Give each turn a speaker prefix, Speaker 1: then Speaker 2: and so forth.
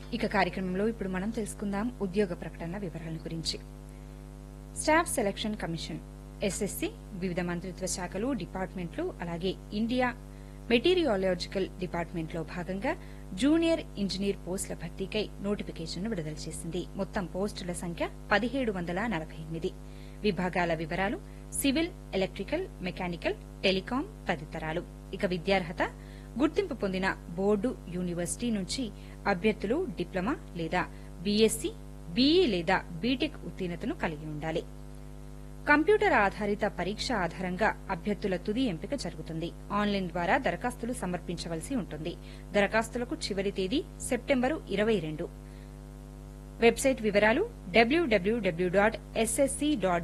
Speaker 1: ఇక కార్యక్రమంలో ఇప్పుడు మనం తెలుసుకుందాం ఉద్యోగ ప్రకటనల వివరాల గురించి స్టాఫ్ సెలక్షన్ కమిషన్ ఎస్ఎస్సి వివిధ మంత్రిత్వ శాఖలు డిపార్ట్మెంట్లు అలాగే ఇండియా మెటీరియాలజికల్ డిపార్ట్మెంట్లో భాగంగా జూనియర్ ఇంజనీర్ పోస్టుల భర్తీకై నోటిఫికేషన్ను విడుదల చేసింది మొత్తం పోస్టుల సంఖ్య పదిహేడు వందల నలభై ఎనిమిది విభాగాల వివరాలు సివిల్ ఎలక్ట్రికల్ మెకానికల్ టెలికాం తదితరాలు ఇక విద్యార్హత గుర్తింపు పొందిన బోర్డు యూనివర్సిటీ నుంచి అభ్యర్థులు డిప్లొమా లేదా బీఎస్సీ బీఈ లేదా బీటెక్ ఉత్తీర్ణతను కలిగి ఉండాలి కంప్యూటర్ ఆధారిత పరీక్ష ఆధారంగా అభ్యర్థుల తుది ఎంపిక జరుగుతుంది ఆన్లైన్ ద్వారా దరఖాస్తులు సమర్పించవలసి ఉంటుంది దరఖాస్తులకు చివరి తేదీ సెప్టెంబరు ఇరవై రెండు వెబ్సైట్ వివరాలు డబ్ల్యూడబ్ల్యూడబ్ల్యూ డాట్ ఎస్ఎస్సీ డాట్